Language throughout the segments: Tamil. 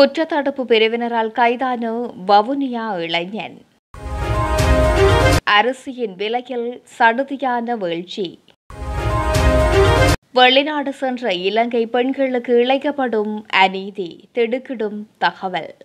குற்றத்தடுப்பு பிரிவினரால் கைதான வவுனியா இளைஞன் அரிசியின் விலையில் சடுதியான வீழ்ச்சி வெளிநாடு சென்ற இலங்கை பெண்களுக்கு இழைக்கப்படும் அநீதி திடுக்கிடும் தகவல்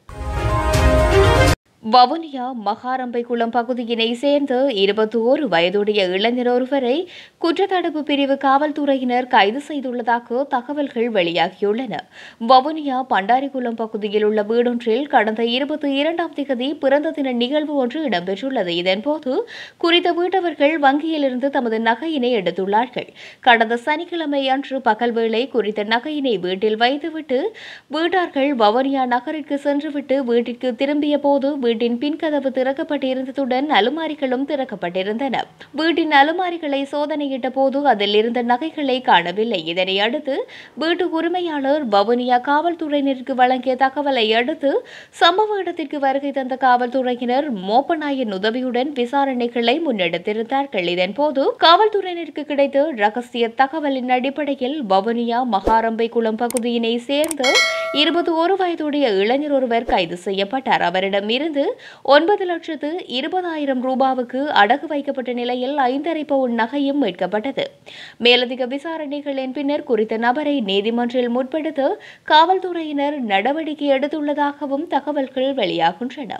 வவுனியா மகாரம்பைக்குளம் பகுதியினை சேர்ந்த இருபத்தி ஓரு வயதுடைய இளைஞர் ஒருவரை குற்றத்தடுப்பு பிரிவு காவல்துறையினர் கைது செய்துள்ளதாக தகவல்கள் வெளியாகியுள்ளன வவுனியா பண்டாரிக்குளம் பகுதியில் உள்ள வீடொன்றில் கடந்த இருபத்தி இரண்டாம் திகதி பிறந்த தின நிகழ்வு ஒன்று இடம்பெற்றுள்ளது இதன்போது குறித்த வீட்டவர்கள் வங்கியிலிருந்து தமது நகையினை எடுத்துள்ளார்கள் கடந்த சனிக்கிழமை அன்று பகல் வேளை குறித்த நகையினை வீட்டில் வைத்துவிட்டு வீட்டார்கள் வவுனியா நகரிற்கு சென்றுவிட்டு வீட்டிற்கு திரும்பிய போது வீட்டின் பின்கதவு திறக்கப்பட்டிருந்ததுடன் அலுமாரிகளும் திறக்கப்பட்டிருந்தன வீட்டின் அலுமாரிகளை சோதனையிட்ட போது அதில் இருந்த நகைகளை காணவில்லை இதனை அடுத்து வீட்டு உரிமையாளர் வவுனியா காவல்துறையினருக்கு வழங்கிய தகவலை அடுத்து சம்பவ இடத்திற்கு வருகை தந்த காவல்துறையினர் மோப்பநாயின் உதவியுடன் விசாரணைகளை முன்னெடுத்திருந்தார்கள் இதன்போது காவல்துறையினருக்கு கிடைத்த ரகசிய தகவலின் அடிப்படையில் வவுனியா மகாரம்பை குளம் பகுதியினை சேர்ந்த இருபத்தி ஒரு வயதுடைய இளைஞர் ஒருவர் கைது செய்யப்பட்டார் அவரிடம் இருந்து ஒன்பது லட்சத்து இருபதாயிரம் ரூபாவுக்கு அடகு வைக்கப்பட்ட நிலையில் ஐந்தரை பவுன் நகையும் மீட்கப்பட்டது மேலதிக விசாரணைகளின் பின்னர் குறித்த நபரை நீதிமன்றில் முற்படுத்த காவல்துறையினர் நடவடிக்கை எடுத்துள்ளதாகவும் தகவல்கள் வெளியாகின்றன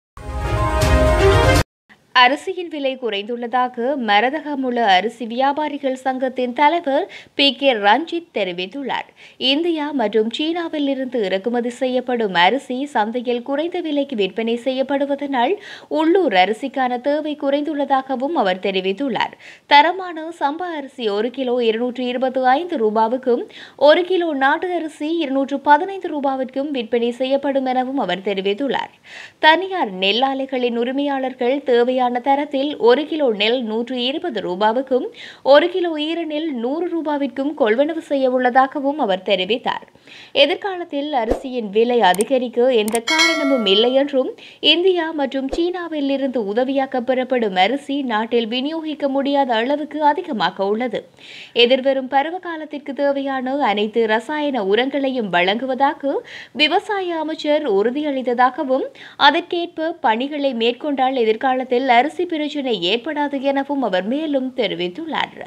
அரிசியின் விலை குறைந்துள்ளதாக மரதகமுள்ள அரிசி வியாபாரிகள் சங்கத்தின் தலைவர் பி கே ரஞ்சித் தெரிவித்துள்ளார் இந்தியா மற்றும் சீனாவில் இருந்து இறக்குமதி செய்யப்படும் அரிசி சந்தையில் குறைந்த விலைக்கு விற்பனை செய்யப்படுவதனால் உள்ளூர் அரிசிக்கான தேவை குறைந்துள்ளதாகவும் அவர் தெரிவித்துள்ளார் தரமான சம்பா அரிசி ஒரு கிலோ இருநூற்று இருபத்தி ஐந்து ரூபாவுக்கும் ஒரு கிலோ நாட்டு அரிசி இருநூற்று பதினைந்து ரூபாவிற்கும் விற்பனை செய்யப்படும் எனவும் அவர் தெரிவித்துள்ளார் தனியார் நெல்லாலைகளின் உரிமையாளர்கள் தேவையான தேவையான தரத்தில் ஒரு கிலோ நெல் நூற்று இருபது ரூபாவுக்கும் ஒரு கிலோ ஈர நெல் நூறு ரூபாவிற்கும் கொள்வனவு செய்ய உள்ளதாகவும் அவர் தெரிவித்தார் எதிர்காலத்தில் அரிசியின் விலை அதிகரிக்க எந்த காரணமும் இல்லை என்றும் இந்தியா மற்றும் சீனாவில் இருந்து உதவியாக பெறப்படும் அரிசி நாட்டில் விநியோகிக்க முடியாத அளவுக்கு அதிகமாக உள்ளது எதிர்வரும் பருவ காலத்திற்கு தேவையான அனைத்து ரசாயன உரங்களையும் வழங்குவதாக விவசாய அமைச்சர் உறுதியளித்ததாகவும் அதற்கேற்ப பணிகளை மேற்கொண்டால் எதிர்காலத்தில் அரிசி பிரச்சினை ஏற்படாது எனவும் அவர் மேலும் தெரிவித்துள்ளார்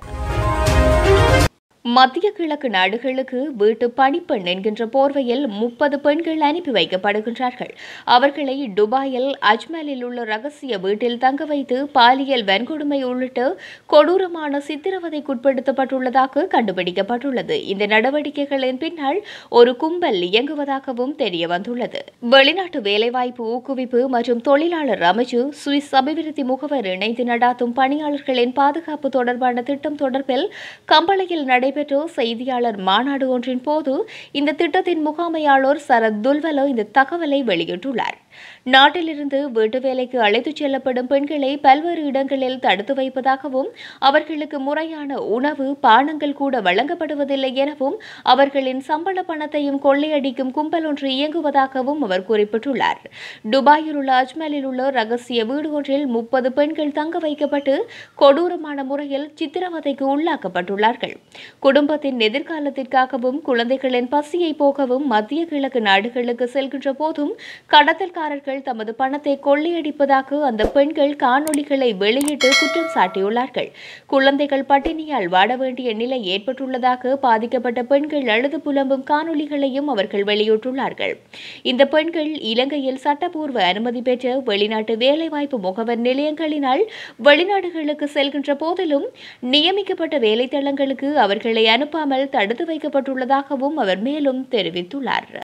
மத்திய கிழக்கு நாடுகளுக்கு வீட்டு பணிப்பெண் என்கின்ற போர்வையில் முப்பது பெண்கள் அனுப்பி வைக்கப்படுகின்றார்கள் அவர்களை துபாயில் அஜ்மலில் உள்ள ரகசிய வீட்டில் தங்க வைத்து பாலியல் வன்கொடுமை உள்ளிட்ட கொடூரமான சித்திரவதைக்குட்படுத்தப்பட்டுள்ளதாக கண்டுபிடிக்கப்பட்டுள்ளது இந்த நடவடிக்கைகளின் பின்னால் ஒரு கும்பல் இயங்குவதாகவும் தெரிய வந்துள்ளது வெளிநாட்டு வேலைவாய்ப்பு ஊக்குவிப்பு மற்றும் தொழிலாளர் அமைச்சு சுவிஸ் அபிவிருத்தி முகவர் இணைந்து நடாத்தும் பணியாளர்களின் பாதுகாப்பு தொடர்பான திட்டம் தொடர்பில் கம்பளையில் நடைபெற்ற செய்தியாளர் மாநாடு ஒன்றின் போது இந்த திட்டத்தின் முகாமையாளர் சரத் துல்வலோ இந்த தகவலை வெளியிட்டுள்ளார் நாட்டிலிருந்து வீட்டு வேலைக்கு அழைத்துச் செல்லப்படும் பெண்களை பல்வேறு இடங்களில் தடுத்து வைப்பதாகவும் அவர்களுக்கு முறையான உணவு பானங்கள் கூட வழங்கப்படுவதில்லை எனவும் அவர்களின் சம்பள பணத்தையும் கொள்ளையடிக்கும் கும்பல் ஒன்று இயங்குவதாகவும் அவர் குறிப்பிட்டுள்ளார் துபாயில் உள்ள அஜ்மலில் உள்ள ரகசிய வீடு ஒன்றில் முப்பது பெண்கள் தங்க வைக்கப்பட்டு கொடூரமான முறையில் சித்திரவதைக்கு உள்ளாக்கப்பட்டுள்ளார்கள் குடும்பத்தின் எதிர்காலத்திற்காகவும் குழந்தைகளின் பசியை போகவும் மத்திய கிழக்கு நாடுகளுக்கு செல்கின்ற போதும் கடத்தல்காரர்கள் தமது பணத்தை கொள்ளையடிப்பதாக அந்த பெண்கள் காணொளிகளை வெளியிட்டு குற்றம் சாட்டியுள்ளார்கள் குழந்தைகள் பட்டினியால் வாட வேண்டிய நிலை ஏற்பட்டுள்ளதாக பாதிக்கப்பட்ட பெண்கள் அழுது புலம்பும் காணொளிகளையும் அவர்கள் வெளியிட்டுள்ளார்கள் இந்த பெண்கள் இலங்கையில் சட்டப்பூர்வ அனுமதி பெற்ற வெளிநாட்டு வேலைவாய்ப்பு முகவர் நிலையங்களினால் வெளிநாடுகளுக்கு செல்கின்ற போதிலும் நியமிக்கப்பட்ட வேலைத்தளங்களுக்கு அவர்களை அனுப்பாமல் தடுத்து வைக்கப்பட்டுள்ளதாகவும் அவர் மேலும் தெரிவித்துள்ளார்